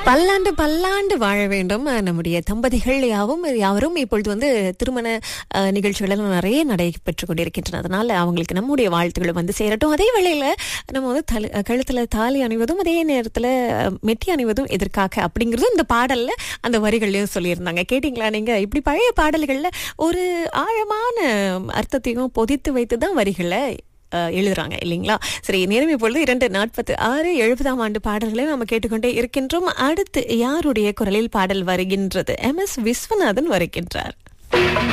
பல்லாண்டு பல்லாண்டு வாழ வேண்டும் அஹ், நம்முடைய தம்பதிகள் யாவும் யாவரும் இப்பொழுது வந்து திருமண அஹ், நிகழ்ச்சிகள் எல்லாம் நிறைய நடைபெற்று கொண்டிருக்கின்றன அதனால அவங்களுக்கு நம்முடைய வாழ்த்துக்கள் வந்து சேரட்டும் அதே வேளையில நம்ம வந்து தல கழுத்துல தாலி அணிவதும் அதே நேரத்துல அஹ், மெட்டி அணிவதும் எதற்காக அப்படிங்கறதும் இந்த பாடல்ல அந்த வரிகள்லயும் சொல்லியிருந்தாங்க கேட்டீங்களா நீங்க இப்படி பழைய பாடல்கள்ல ஒரு ஆழமான அர்த்தத்தையும் பொதித்து வைத்து தான் வரிகளை அஹ், எழுதுறாங்க இல்லைங்களா சரி நேரம் இப்பொழுது இரண்டு நாற்பத்து ஆறு எழுபதாம் ஆண்டு பாடல்களை நம்ம கேட்டுக்கொண்டே இருக்கின்றோம் அடுத்து யாருடைய குரலில் பாடல் வருகின்றது எம் எஸ் விஸ்வநாதன் வருகின்றார்